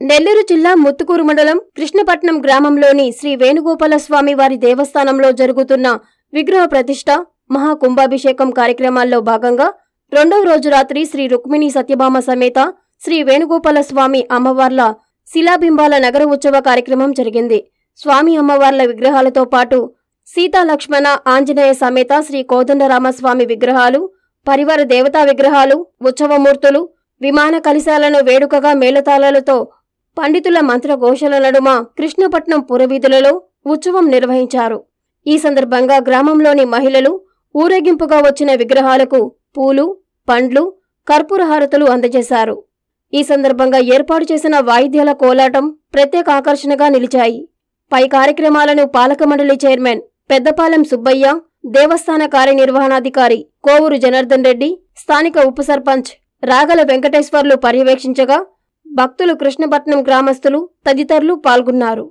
నెల్లూరు జిల్లా ముత్తుకూరు మండలం కృష్ణపట్నం గ్రామంలోని శ్రీ వేణుగోపాల స్వామి వారి దేవస్థానంలో జరుగుతున్న విగ్రహ ప్రతిష్ట మహా కుంభాభిషేకం కార్యక్రమాల్లో భాగంగా రెండవ రోజు రాత్రి శ్రీ రుక్మిణి సత్యభామ సమేత శ్రీ వేణుగోపాల స్వామి అమ్మవార్ల శిలాబింబాల నగర ఉత్సవ కార్యక్రమం జరిగింది స్వామి అమ్మవార్ల విగ్రహాలతో పాటు సీతా లక్ష్మణ ఆంజనేయ సమేత శ్రీ కోదండరామస్వామి విగ్రహాలు పరివార దేవతా విగ్రహాలు ఉత్సవమూర్తులు విమాన కలిశాలను వేడుకగా మేళతాళాలతో పండితుల మంత్రఘోషల నడుమ కృష్ణపట్నం పురవీధులలో ఉత్సవం నిర్వహించారు ఈ సందర్భంగా గ్రామంలోని మహిళలు ఊరేగింపుగా వచ్చిన విగ్రహాలకు పూలు పండ్లు కర్పూర హారతులు అందజేశారు ఈ సందర్భంగా ఏర్పాటు చేసిన వాయిద్యాల కోలాటం ప్రత్యేక ఆకర్షణగా నిలిచాయి పై కార్యక్రమాలను పాలక మండలి చైర్మన్ పెద్దపాలెం సుబ్బయ్య దేవస్థాన కార్యనిర్వహణాధికారి కోవూరు జనార్దన్ రెడ్డి స్థానిక ఉప సర్పంచ్ రాగల వెంకటేశ్వర్లు పర్యవేక్షించగా భక్తులు కృష్ణపట్నం గ్రామస్తులు తదితరులు పాల్గొన్నారు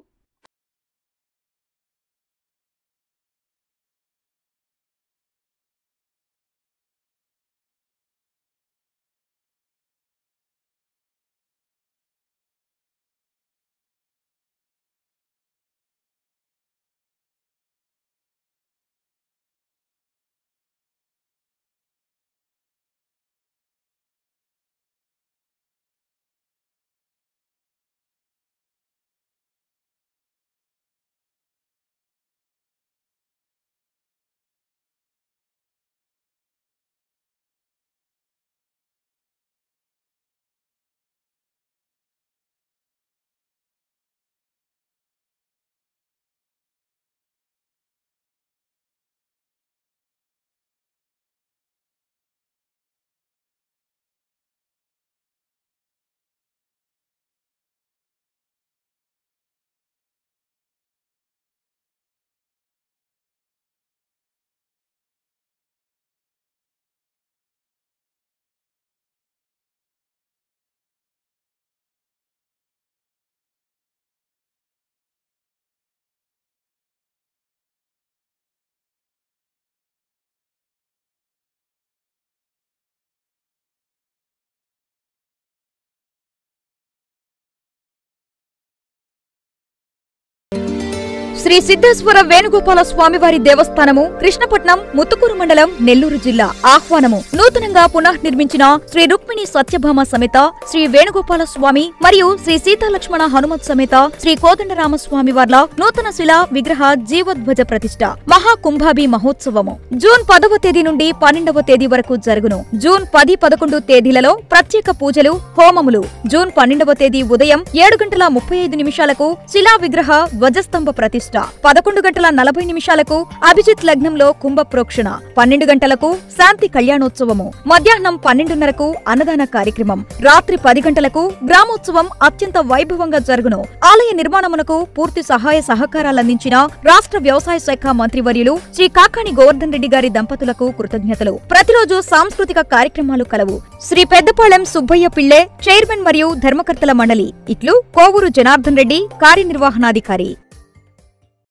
శ్రీ సిద్ధేశ్వర వేణుగోపాల స్వామివారి దేవస్థానము కృష్ణపట్నం ముత్తుకూరు మండలం నెల్లూరు జిల్లా ఆహ్వానము నూతనంగా పునఃనిర్మించిన శ్రీ రుక్మిణి సత్యభామ సమేత శ్రీ వేణుగోపాల స్వామి మరియు శ్రీ సీతాలక్ష్మణ హనుమత్ సమేత శ్రీ కోదండరామస్వామి వార్ల నూతన శిలా విగ్రహ జీవోద్వజ ప్రతిష్ట మహాకుంభాభి మహోత్సవము జూన్ పదవ తేదీ నుండి పన్నెండవ తేదీ వరకు జరుగును జూన్ పది పదకొండు తేదీలలో ప్రత్యేక పూజలు హోమములు జూన్ పన్నెండవ తేదీ ఉదయం ఏడు గంటల ముప్పై ఐదు నిమిషాలకు శిలా విగ్రహ ధ్వజస్తంభ ప్రతిష్ట పదకొండు గంటల నలభై నిమిషాలకు అభిజిత్ లగ్నంలో కుంభ ప్రోక్షణ పన్నెండు గంటలకు శాంతి కళ్యాణోత్సవము మధ్యాహ్నం పన్నెండున్నరకు అన్నదాన కార్యక్రమం రాత్రి పది గంటలకు గ్రామోత్సవం అత్యంత వైభవంగా జరుగును ఆలయ నిర్మాణమునకు పూర్తి సహాయ సహకారాలందించిన రాష్ట్ర వ్యవసాయ శాఖ మంత్రివర్యులు శ్రీ కాకాణి గోవర్ధన్ రెడ్డి గారి దంపతులకు కృతజ్ఞతలు ప్రతిరోజు సాంస్కృతిక కార్యక్రమాలు కలవు శ్రీ పెద్దపాళెం సుబ్బయ్య పిళ్ళే చైర్మన్ మరియు ధర్మకర్తల మండలి ఇట్లు కోవూరు జనార్దన్ రెడ్డి కార్యనిర్వహణాధికారి